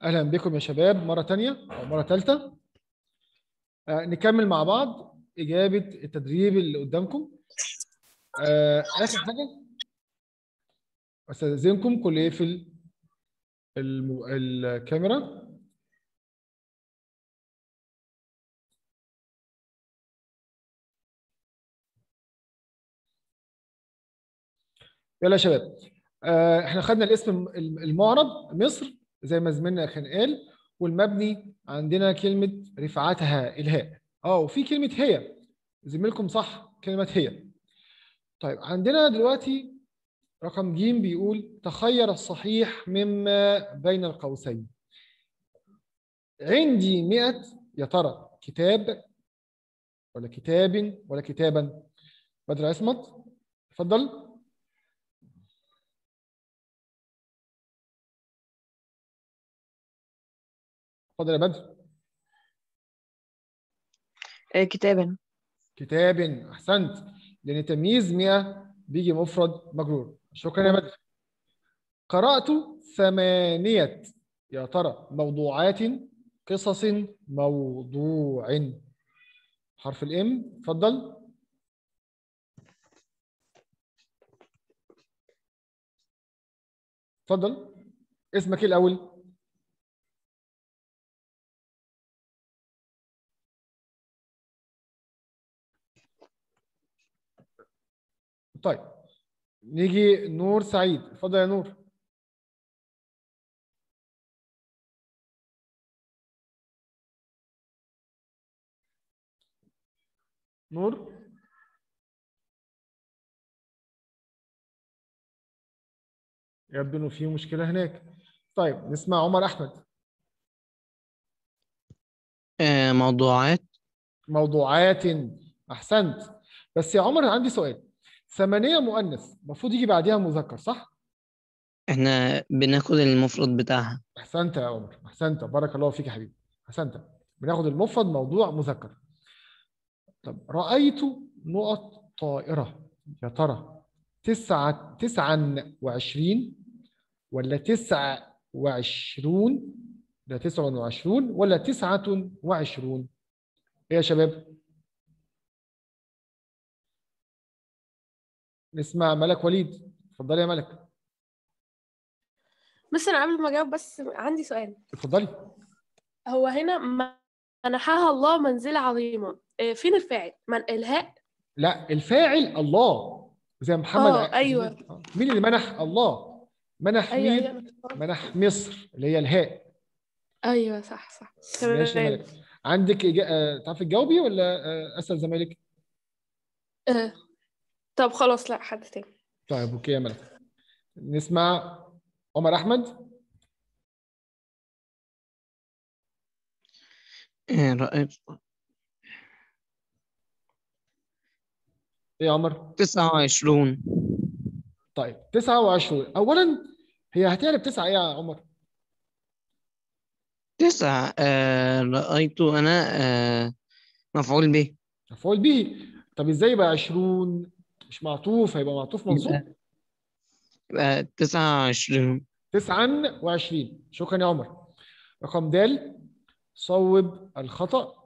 اهلا بكم يا شباب مره تانية او مره ثالثه آه نكمل مع بعض اجابه التدريب اللي قدامكم آه اخر حاجه استاذنكم كل يقفل الم... الكاميرا يلا يا شباب آه احنا خدنا الاسم المعرب مصر زي ما زميلنا كان قال والمبني عندنا كلمة رفعتها الهاء اه وفي كلمة هي زميلكم صح كلمة هي طيب عندنا دلوقتي رقم ج بيقول تخير الصحيح مما بين القوسين عندي 100 يا ترى كتاب ولا كتاب ولا كتابا بدر عصمت اتفضل اتفضل يا بدر آه، كتابا كتاب احسنت لان تمييز 100 بيجي مفرد مجرور شكرا يا بدر قرات ثمانيه يا ترى موضوعات قصص موضوع حرف الام اتفضل اتفضل اسمك ايه الاول طيب نيجي نور سعيد اتفضل يا نور نور يبدو انه في مشكله هناك طيب نسمع عمر احمد آه، موضوعات موضوعات احسنت بس يا عمر عندي سؤال ثمانية مؤنث المفروض يجي بعديها مذكر صح؟ احنا بناخد المفرد بتاعها احسنت يا عمر احسنت بارك الله فيك يا حبيبي احسنت بناخد المفرد موضوع مذكر طب رأيت نقط طائرة يا ترى تسعة تسعا وعشرين ولا تسعة وعشرون ده تسعة وعشرون ولا تسعة وعشرون ايه يا شباب نسمع ملك وليد اتفضلي يا ملك بس انا قبل ما اجاوب بس عندي سؤال اتفضلي هو هنا منحها الله منزلة عظيمة إيه، فين الفاعل من الهاء لا الفاعل الله زي محمد اه ع- ايوه مين اللي منح الله منح ايوه مين ايوه أنا فاهمة. منح مصر اللي هي الهاء ايوه صح صح ماشي يا تمام ملك عندك إجا... آه، تعرفي تجاوبي ولا آه، اسال زمايلك آه. طب خلاص لا حد تاني طيب اوكي يا ملك نسمع عمر احمد آه، رأيت ايه يا عمر تسعة وعشرون طيب 29 اولا هي هتقلب تسعة ايه يا عمر تسعة آه، رأيت أنا آه، مفعول به مفعول به طب ازاي يبقى 20 مش معطوف هيبقى معطوف منصوب يبقى تسعة وعشرون 29 شكرا يا عمر رقم د صوب الخطأ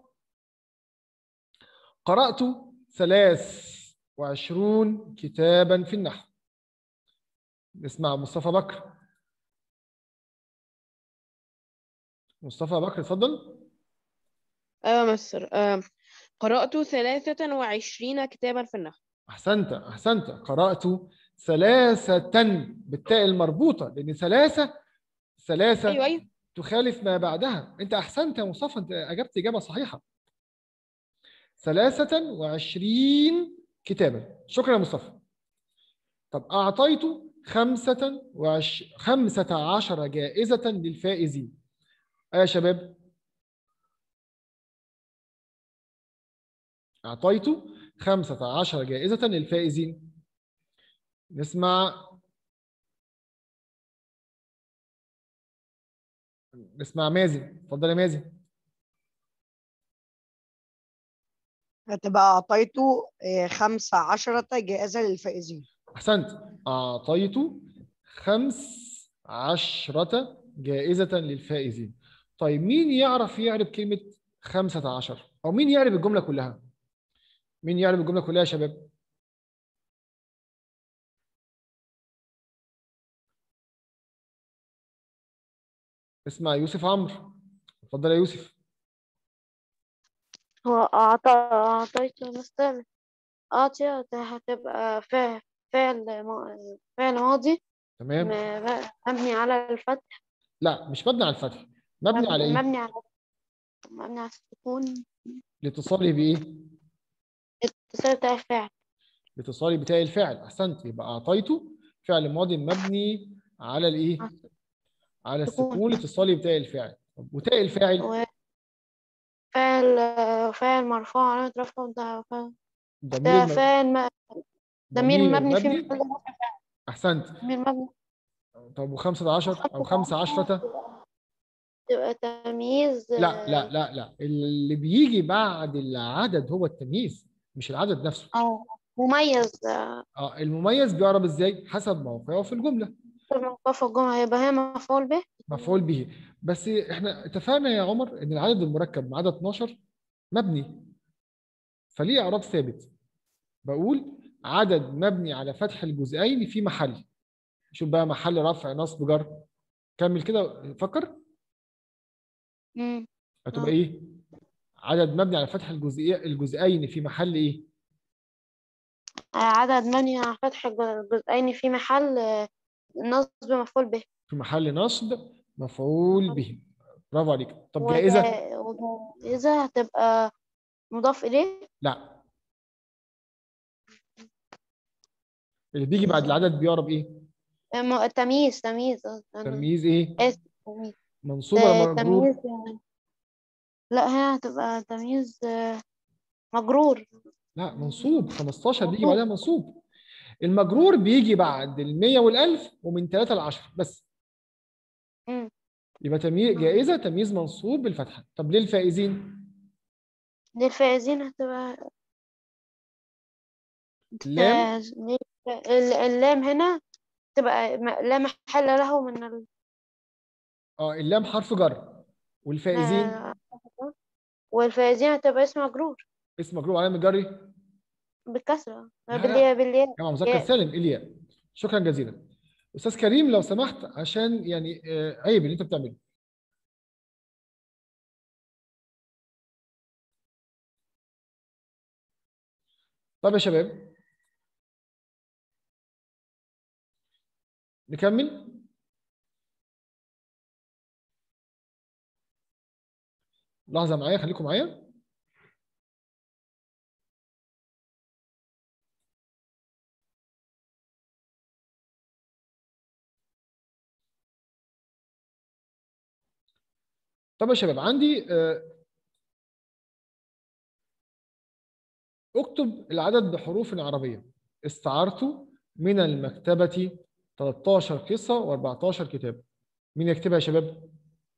قرأت ثلاث وعشرون كتابا في النحو نسمع مصطفى بكر مصطفى بكر اتفضل أيوة مستر آه، قرأت ثلاثة وعشرين كتابا في النحو أحسنت أحسنت قرأت ثلاثة بالتاء المربوطة لأن ثلاثة ثلاثة أيوة أيوة تخالف ما بعدها أنت أحسنت يا مصطفى أنت أجبت إجابة صحيحة ثلاثة وعشرين كتابا شكرا يا مصطفى طب أعطيت خمسة وعش... خمسة عشر جائزة للفائزين أه يا شباب أعطيت خمسة عشر جائزة للفائزين نسمع نسمع مازن اتفضل يا مازن هتبقى أعطيت آه، خمسة عشرة جائزة للفائزين أحسنت أعطيت خمس عشرة جائزة للفائزين طيب مين يعرف يعرف كلمة 15 أو مين يعرف الجملة كلها مين يعرف الجملة كلها يا شباب اسمع يوسف عمرو اتفضل يا يوسف هو أعطى أعطيته مستر أعطي هتبقى فعل فعل ما- فعل ماضي تمام م- مبني على الفتح لا مش مبني على الفتح مبني على ايه مبني على مبني على السكون لاتصاله بايه اتصال بتاع الفعل لاتصالي بتاع الفعل احسنت يبقى اعطيته فعل ماضي مبني على الايه على السكون. السكون لاتصالي بتاع الفعل طب وتاء الفاعل وفعل فعل مرفوع علامة رفعه ده فعل ضمير ده م- فعل م- ضمير مبني في مبني محل رفع احسنت ضمير مبني طب وخمسة عشر او خمسة عشرة تبقى تمييز لا لا لا لا اللي بيجي بعد العدد هو التمييز مش العدد نفسه أو مميز اه المميز بيعرب ازاي حسب موقعه في الجمله موقف الجملة يبقى هي مفعول به مفعول به بس احنا اتفقنا يا عمر ان العدد المركب ما عدا 12 مبني فليه اعراب ثابت بقول عدد مبني على فتح الجزئين في محل شوف بقى محل رفع نصب جر كمل كده فكر مم. هتبقى آه. ايه عدد مبني على فتح الجزئي الجزئين في محل ايه عدد مبني على فتح الجزئين في محل آه، نصب مفعول به في محل نصب مفعول به برافو عليك طب وجا- جائزه وجائزة هتبقى مضاف إليه لا اللي بيجي بعد العدد بيعرب ايه آه، م- تمييز تمييز آه، أنا تمييز ايه آسف تمييز منصوب ولا آه، مجرور تمييز آه، لا هنا هتبقى تمييز آه، مجرور لا منصوب 15 بيجي منصوب. بعدها منصوب المجرور بيجي بعد ال 100 وال 1000 ومن 3 ل 10 بس مم. يبقى تمييز جائزه تمييز منصوب بالفتحه طب ليه الفائزين للفائزين هتبقى لام آه، ليه- ال- اللام هنا تبقى م- لا محل له من ال... اه اللام حرف جر والفائزين آه، والفائزين هتبقى اسم مجرور اسم مجرور علامه جري بالكسرة لا. بالياء بالياء جمع مذكر ياء. سالم الياء شكرا جزيلا استاذ كريم لو سمحت عشان يعني آه، عيب اللي انت بتعمله طب يا شباب نكمل لحظة معايا خليكم معايا طب يا شباب عندي آه، اكتب العدد بحروف عربية استعرت من المكتبة 13 قصة و14 كتاب مين يكتبها يا شباب؟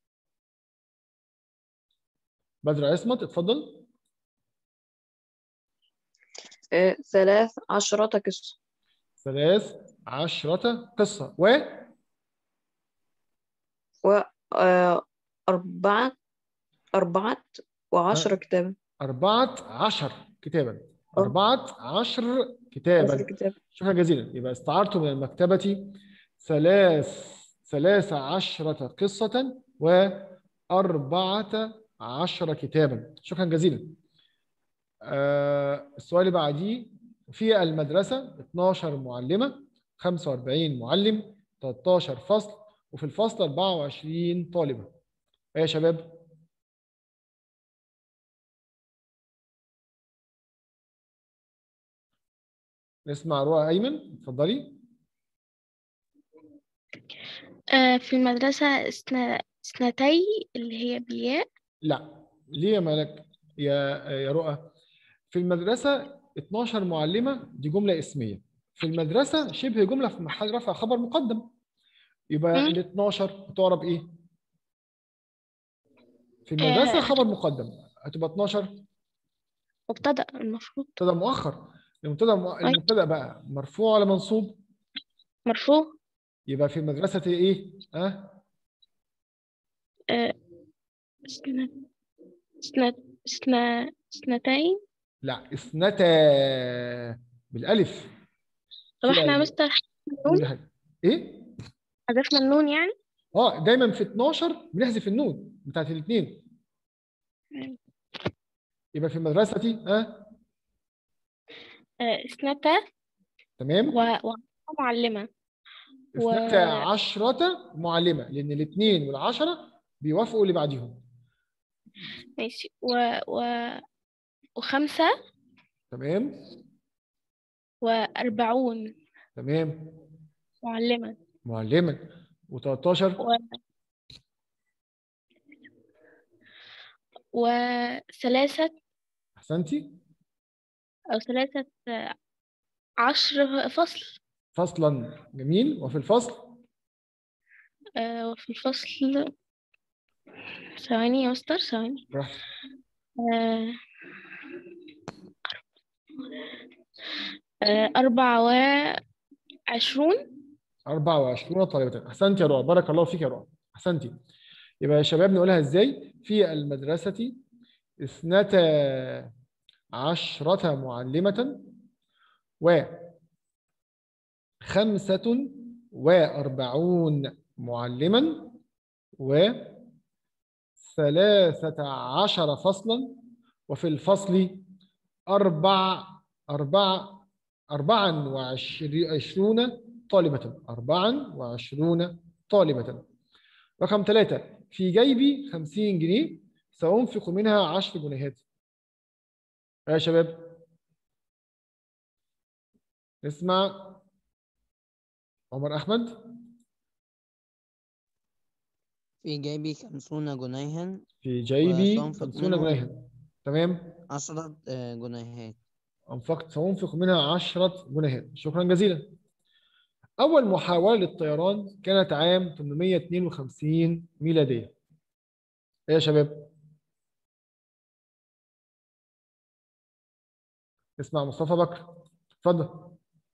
بدر عصمت اتفضل آه، ثلاث عشرة قصة ثلاث عشرة قصة و وأربعة أربعة وعشرة كتابا أربعة عشر كتابا أه. أربعة عشر عشر كتابا كتاب شكرا جزيلا يبقى استعرت من المكتبة ثلاث ثلاث عشرة قصة وأربعة عشر كتابا شكرا جزيلا آه السؤال اللي بعديه في المدرسة 12 معلمة 45 معلم 13 فصل وفي الفصل 24 طالبة ايه يا شباب نسمع روى أيمن اتفضلي آه، في المدرسة اثنا- اثنتي اللي هي بالياء لا ليه يا ملك يا يا رؤى في المدرسة 12 معلمة دي جملة اسمية في المدرسة شبه جملة في محل رفع خبر مقدم يبقى مم. ال 12 بتعرب ايه؟ في المدرسة آه. خبر مقدم هتبقى 12 مبتدأ المفروض مبتدا مؤخر المبتدا م- المبتدا بقى مرفوع ولا منصوب؟ مرفوع يبقى في المدرسة ايه؟ ها؟ آه، سنة سنة سنة سنتين لا اثنتا بالالف طب في احنا ال- مستر قولي حاجة. ايه حذفنا النون يعني اه دايما في 12 بنحذف النون بتاعت الاثنين تمام. يبقى في مدرستي ها آه، سنتا تمام و- ومعلمة و- اثنتا عشرة معلمة لأن الاثنين والعشرة بيوافقوا اللي بعديهم ماشي و... و... وخمسة تمام وأربعون تمام معلمة معلمة و13 و... وثلاثة أحسنتي أو ثلاثة آه، عشر فصل فصلا جميل وفي الفصل آه، وفي الفصل ثواني يا مستر ثواني براحتك. آه، آه، أربعة وعشرون 24 طالبة أحسنتي يا رؤى بارك الله فيك يا رؤى أحسنتي يبقى يا شباب نقولها إزاي في المدرسة اثنتا عشرة معلمة و خمسة وأربعون معلما وثلاثة عشر فصلا وفي الفصل أربع أربع أربعا وعشرون طالبة أربعا وعشرون طالبة رقم ثلاثة في جيبي خمسين جنيه سأنفق منها عشر جنيهات يا شباب نسمع عمر أحمد في جيبي خمسون جنيها في جيبي وسأنفق خمسون منه- جنيها تمام عشرة آه، جنيهات أنفقت سأنفق منها عشرة جنيهات شكرا جزيلا أول محاولة للطيران كانت عام 852 ميلادية إيه يا شباب اسمع مصطفى بكر اتفضل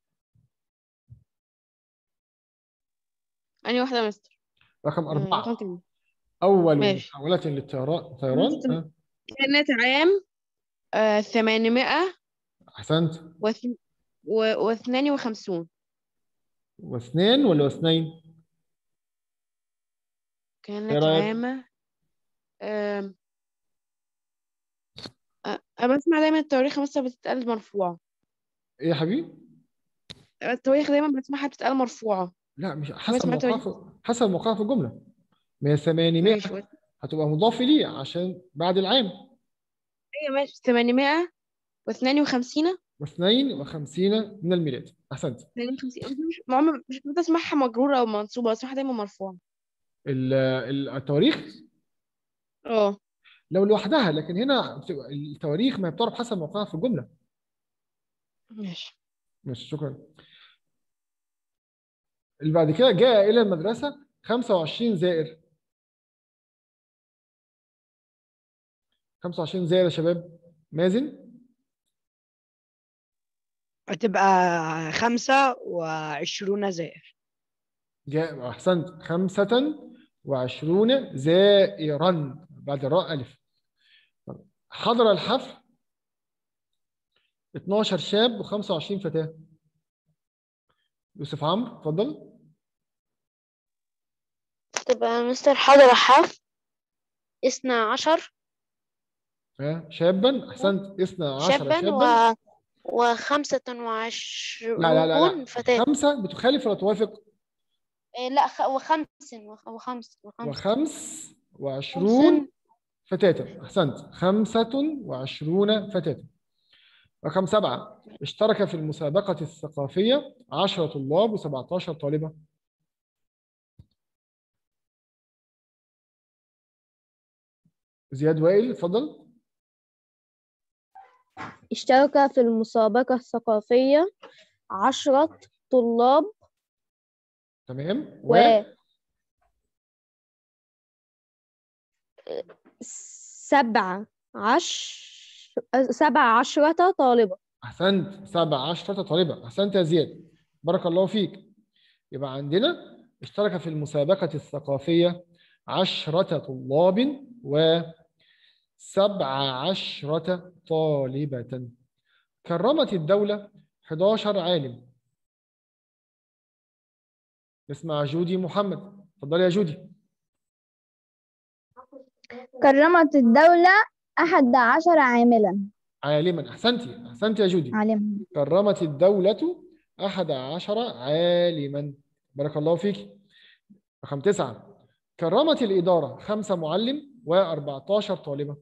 أنهي واحدة يا مستر؟ رقم آه، أربعة رقم كام؟ أول ماشي. محاولة للطيران طيران ممكن. ها، كانت عام آه، ثمانمائة أحسنت وث- و- واثنان وخمسون واثنين ولا واثنين؟ كانت رأيك؟ عام آم، آه، أنا بسمع دايما التواريخ مثلا بتتقال مرفوعة إيه يا حبيبي؟ التواريخ دايما بسمعها بتتقال مرفوعة لا مش حسب سمعت موقعها في حسب موقعها في الجملة ما هي 800 ماشي هتبقى مضاف ليه عشان بعد العام هي ماشي ثمانمائة واثنان وخمسين واثنين وخمسين من الميلاد أحسنت اثنين وخمسين مش ما عمر- مش بسمعها مجرورة أو منصوبة بسمعها دايما مرفوعة ال- ال- التواريخ اه لو لوحدها لكن هنا بتبقى التواريخ ما هي بتعرف حسب موقعها في الجملة ماشي ماشي شكرا اللي بعد كده جاء إلى المدرسة 25 زائر 25 زائر يا شباب مازن هتبقى خمسة وعشرون زائر جاء أحسنت خمسة وعشرون زائرا بعد الراء ألف حضر الحفل 12 شاب و25 فتاة يوسف عمرو اتفضل تبقى مستر حضر حفل اثنى عشر ها شابا أحسنت اثنى عشر شابا شابا و... وخمسة وعشرون لا لا لا لا فتاة خمسة بتخالف ولا توافق إيه لا خ... وخمس وخ- وخمس وخمس وخمس وعشرون فتاة أحسنت خمسة وعشرون فتاة رقم سبعة اشترك في المسابقة الثقافية 10 طلاب و17 طالبة زياد وائل اتفضل اشترك في المسابقة الثقافية عشرة طلاب تمام و سبعة عش سبع عشرة طالبة أحسنت 17 طالبة أحسنت يا زياد بارك الله فيك يبقى عندنا اشترك في المسابقة الثقافية عشرة طلاب وسبع عشرة طالبة كرمت الدولة 11 عالم اسمع جودي محمد اتفضلي يا جودي كرمت الدولة أحد عشر عاملا عالما احسنتي احسنتي يا جودي عالما كرمت الدولة أحد عشر عالما بارك الله فيك رقم تسعة كرمت الإدارة خمسة معلم و14 طالبة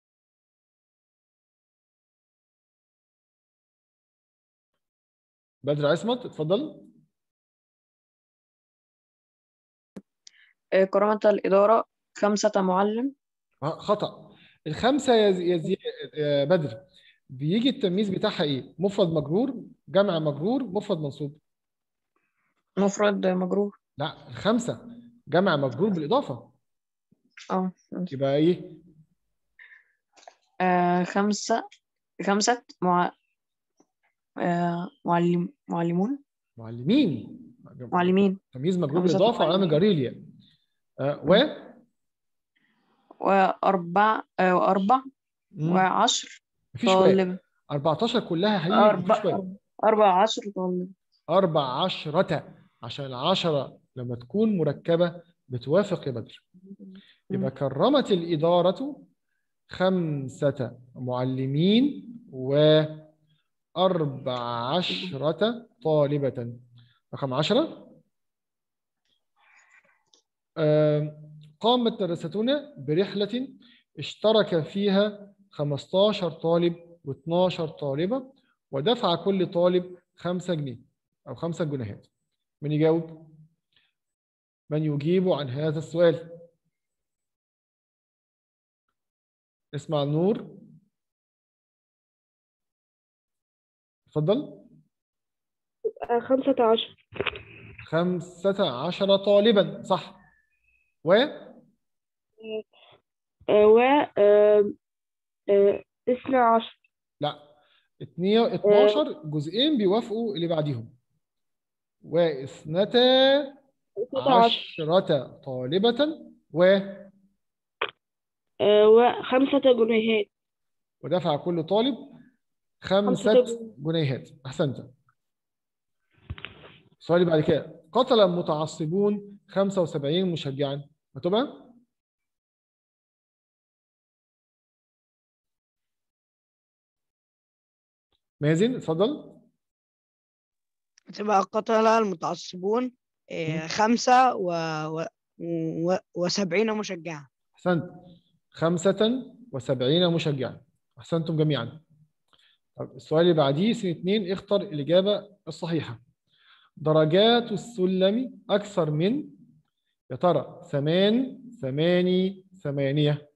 بدر عصمت اتفضل آه، كرمت الإدارة خمسة معلم آه، خطأ الخمسة يا زي- يا زي- يا بدر بيجي التمييز بتاعها ايه؟ مفرد مجرور جمع مجرور مفرد منصوب مفرد مجرور لا الخمسة جمع مجرور بالإضافة اه يبقى ايه؟ آه، خمسة خمسة مع... آه، معلم معلمون معلمين معلمين تمييز مجرور خمسة بالإضافة وعلامة معلمين. جرير الياء آه، و وأربع آه، وأربع مم. وعشر مفيش و طالب 14 كلها حقيقي مفيش أربع و أربع عشر طالب أربع عشرة عشان العشرة لما تكون مركبة بتوافق يا بدر يبقى كرمت الإدارة خمسة معلمين وأربع عشرة طالبة رقم عشرة آم، قامت مدرستنا برحلة اشترك فيها 15 طالب و12 طالبة ودفع كل طالب 5 جنيه أو 5 جنيهات من يجاوب؟ من يجيب عن هذا السؤال؟ اسمع النور اتفضل آه، خمسة عشر خمسة عشر طالبا صح و آه، و آه، آه، اثنى عشر لا اتنين- 12 جزئين بيوافقوا اللي بعديهم واثنتا ستة عشر عشرة طالبة و آه، وخمسة جنيهات ودفع كل طالب خمسة خمسة جنيهات أحسنت السؤال اللي بعد كده قتل المتعصبون 75 مشجعا مكتوبة مازن اتفضل تبقى قتل المتعصبون آه، خمسة و... و... و... وسبعين مشجعا أحسنت خمسة وسبعين مشجعا أحسنتم جميعا طب السؤال اللي بعديه سنة اتنين اختر الإجابة الصحيحة درجات السلم أكثر من يا ترى ثمان ثماني ثمانية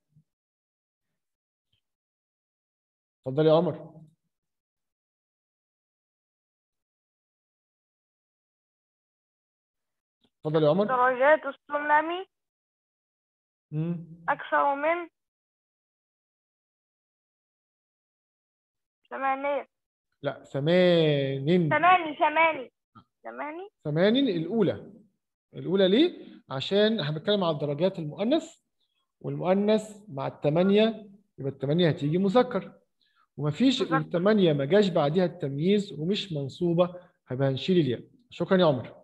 اتفضل يا عمر اتفضل يا عمر درجات السلم مم. أكثر من ثمانية لا ثمان ثماني ثماني ثماني ثمان الأولى الأولى ليه؟ عشان احنا بنتكلم على الدرجات المؤنث والمؤنث مع الثمانية يبقى الثمانية هتيجي مذكر ومفيش مذكر. الثمانية ما جاش بعديها التمييز ومش منصوبة هيبقى هنشيل الياء شكرا يا عمر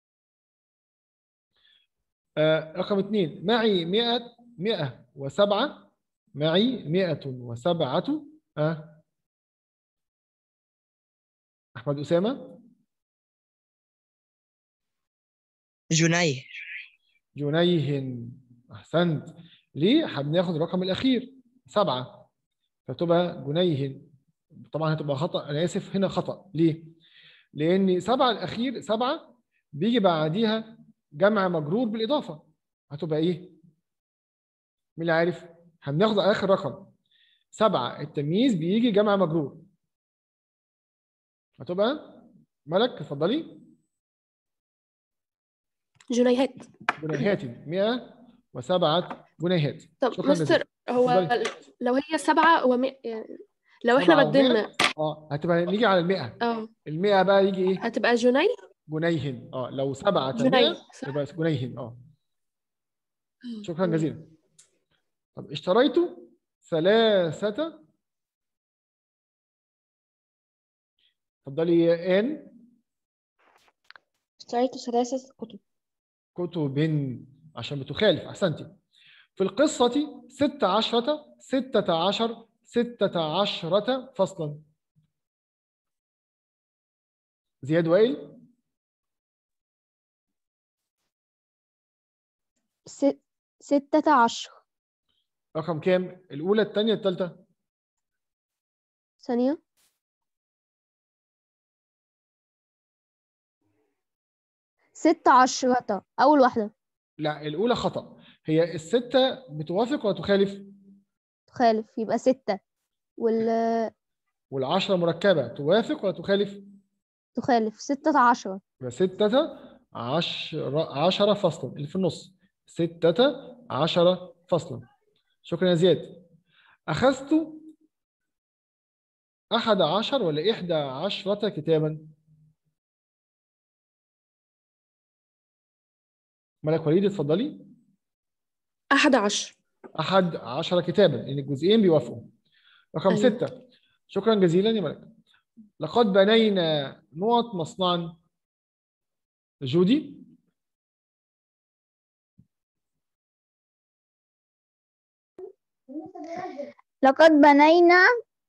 آه رقم اثنين معي مئة مئة وسبعة معي مئة وسبعة آه أحمد أسامة جنيه جنيه أحسنت ليه؟ احنا بناخد الرقم الأخير سبعة فتبقى جنيه طبعا هتبقى خطأ أنا آسف هنا خطأ ليه؟ لأن سبعة الأخير سبعة بيجي بعديها جمع مجرور بالإضافة هتبقى إيه؟ مين اللي عارف؟ هناخد آخر رقم سبعة التمييز بيجي جمع مجرور هتبقى ملك اتفضلي جنيهات جنيهات 107 جنيهات طب شكراً مستر جزيلاً. هو اتفضلي. لو هي سبعة ومئة يعني لو احنا سبعة ومئة. بدلنا اه هتبقى نيجي على المئة اه المئة بقى يجي ايه؟ هتبقى جنيه جنيه اه لو سبعة جنيه مئة صح؟ يبقى جنيه اه شكرا جزيلا طب اشتريت ثلاثة اتفضلي يا آن اشتريت ثلاثة كتب كتب عشان بتخالف أحسنتي في القصة ستة عشرة ستة عشر ستة عشرة فصلا زياد وائل ست ستة عشر رقم كام؟ الأولى الثانية الثالثة ثانية ستة عشرة أول واحدة لا الأولى خطأ هي الستة بتوافق ولا تخالف؟ تخالف يبقى ستة وال والعشرة مركبة توافق ولا تخالف؟ تخالف ستة عشرة يبقى ستة عشرة عشرة فصلا اللي في النص ستة عشرة فصلا شكرا يا زياد أخذت أحد عشر ولا إحدى عشرة كتابا ملك وليد اتفضلي أحد عشر أحد عشر كتابا لأن الجزئين بيوافقوا رقم أيوة. ستة شكرا جزيلا يا ملك لقد بنينا نقط مصنعا جودي لقد بنينا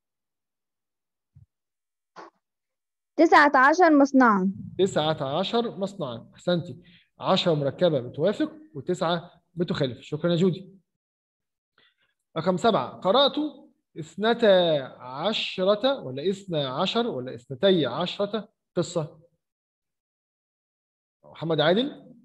تسعة عشر مصنعا تسعة عشر مصنعا أحسنتي عشرة مركبة بتوافق وتسعة بتخالف شكرا يا جودي رقم سبعة قرأت اثنتا عشرة ولا اثنا عشر ولا اثنتي عشرة قصة محمد عادل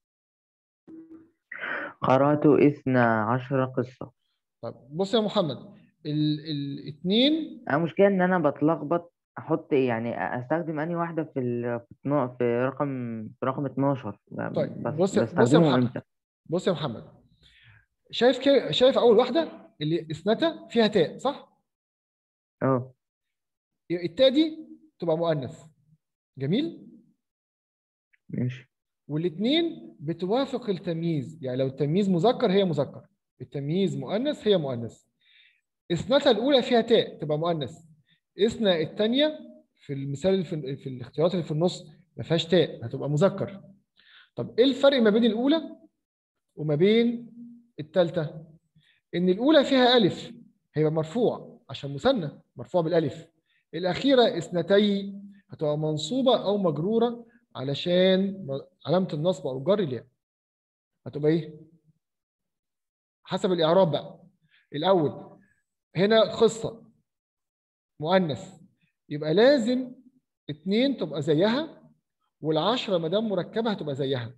قرأت اثنا عشر قصة طب بص يا محمد ال الاثنين أنا المشكلة إن أنا بتلخبط أحط يعني أستخدم أنهي واحدة في ال... في, اتنا- في رقم في رقم 12 طيب بس بص يا- بص يا بستخدمه محمد إمتى؟ بص يا محمد شايف كي... شايف اول واحده اللي اثنتا فيها تاء صح أه التاء دي تبقى مؤنث جميل ماشي والاثنين بتوافق التمييز يعني لو التمييز مذكر هي مذكر التمييز مؤنث هي مؤنث اثنتا الاولى فيها تاء تبقى مؤنث اثنى الثانيه في المثال اللي في, في الاختيارات اللي في النص ما فيهاش تاء هتبقى مذكر طب ايه الفرق ما بين الاولى وما بين الثالثه ان الاولى فيها الف هيبقى مرفوع عشان مثنى مرفوع بالالف الاخيره اثنتي هتبقى منصوبه او مجروره علشان م- علامه النصب او الجر الياء هتبقى ايه حسب الاعراب بقى الاول هنا قصه مؤنث يبقى لازم اتنين تبقى زيها والعشرة ما دام مركبة هتبقى زيها.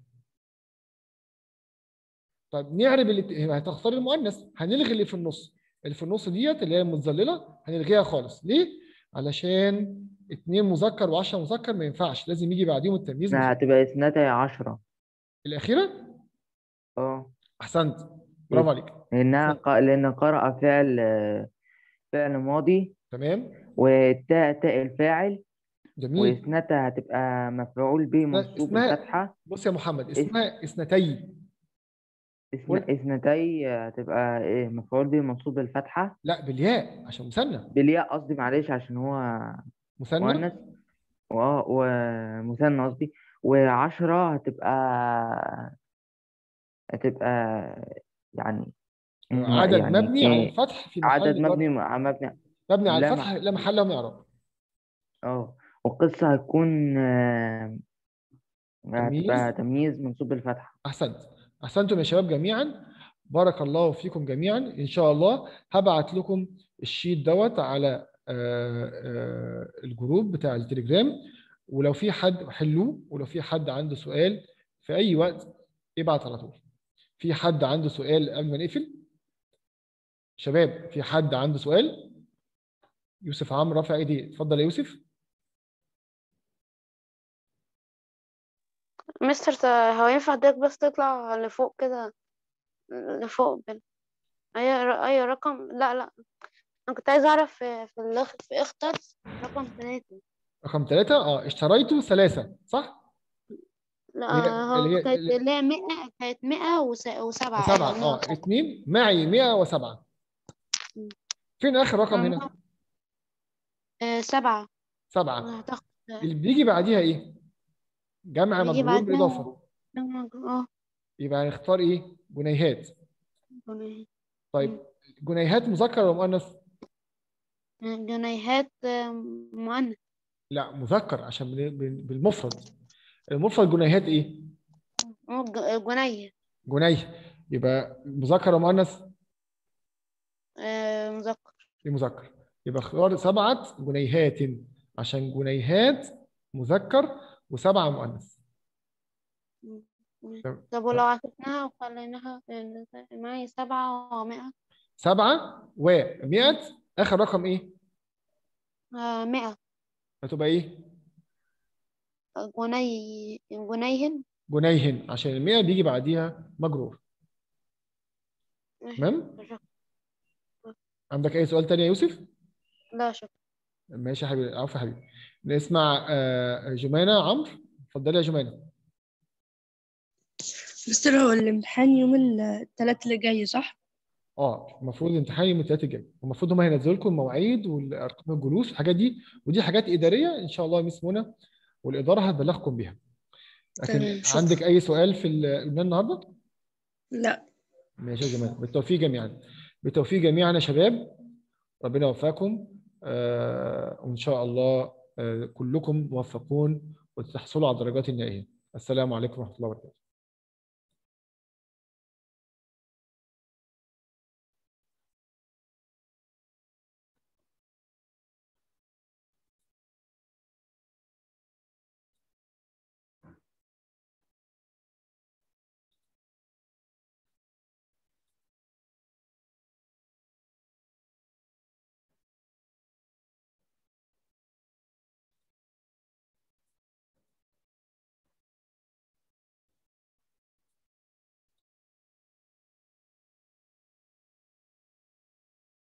طب نعرب اللي هتختار المؤنث هنلغي اللي في النص اللي في النص ديت اللي هي المتظللة هنلغيها خالص ليه؟ علشان اتنين مذكر وعشرة مذكر ما ينفعش لازم يجي بعديهم التمييز لا، مذكر. هتبقى اثنتي عشرة الأخيرة أه أحسنت برافو عليك لأنها ق... لأن قرأ فعل فعل ماضي تمام والتاء تاء الفاعل جميل واثنتا هتبقى مفعول به منصوب اسمها- بالفتحة بص يا محمد اسمها اثنتي اثن- اثنتي هتبقى ايه مفعول به منصوب بالفتحة لا بالياء عشان مثنى بالياء قصدي معلش عشان هو مثنى مؤنث واه ومثنى قصدي وعشرة هتبقى هتبقى يعني عدد يعني مبني على إيه؟ الفتح في محل عدد جر. مبني مبني مبني على لا الفتح مح- لا محل له من اعراب اه والقصة هتكون آه، تمييز. هتبقى تمييز منصوب بالفتحة احسنت احسنتم يا شباب جميعا بارك الله فيكم جميعا ان شاء الله هبعت لكم الشيت دوت على آه، آه، الجروب بتاع التليجرام ولو في حد حلوه ولو في حد عنده سؤال في اي وقت ابعت على طول في حد عنده سؤال قبل ما نقفل شباب في حد عنده سؤال يوسف عمرو رافع ايديه اتفضل يا يوسف مستر ت- هو ينفع حضرتك بس تطلع لفوق كده لفوق بال... أي ر- أي رقم لا لا أنا كنت عايزة أعرف في في, الاخ... في اختر رقم ثلاثة رقم ثلاثة اه اشتريت ثلاثة صح؟ لا اللي هي- هو اللي هي- كانت اللي- اللي هي 100 كانت 100 وس- وسبعة سبعة أيوة، اه اتنين معي 107 مم. فين آخر رقم هنا؟ آه، سبعة سبعة هتاخد اللي بيجي بعديها إيه؟ جمع بيجي مجرور بعدها- بالإضافة اه يبقى هنختار إيه؟ جنيهات طيب جنيهات مذكر ولا مؤنث؟ جنيهات آه، مؤنث لا مذكر عشان بن- بن- بالمفرد المفرد جنيهات إيه؟ اه ج- جنيه جنيه يبقى مذكر ولا مؤنث؟ آه، مذكر مذكر يبقى اختار سبعة جنيهات عشان جنيهات مذكر وسبعة مؤنث تمام. طب ولو عكسناها وخليناها آه، معي سبعة ومئة سبعة ومئة آخر رقم إيه؟ آه، مئة هتبقى إيه؟ جني جنيهن جنيهن عشان المئة بيجي بعديها مجرور تمام؟ عندك أي سؤال تاني يا يوسف؟ لا شكرا ماشي يا حبيبي عفوا يا حبيبي نسمع آه، جمانة عمرو اتفضلي يا جمانة مستر هو الامتحان يوم الثلاث اللي جاي صح؟ اه المفروض الامتحان يوم الثلاث الجاي والمفروض هم هينزلوا لكم المواعيد والارقام الجلوس والحاجات دي ودي حاجات اداريه ان شاء الله يا ميس منى والاداره هتبلغكم بيها لكن تمام، شكرا. عندك اي سؤال في ال- النهارده؟ لا ماشي يا جماعه بالتوفيق جميعا بالتوفيق جميعا يا شباب ربنا يوفقكم آه وان شاء الله آه كلكم موفقون وتحصلوا على الدرجات النهائيه السلام عليكم ورحمه الله وبركاته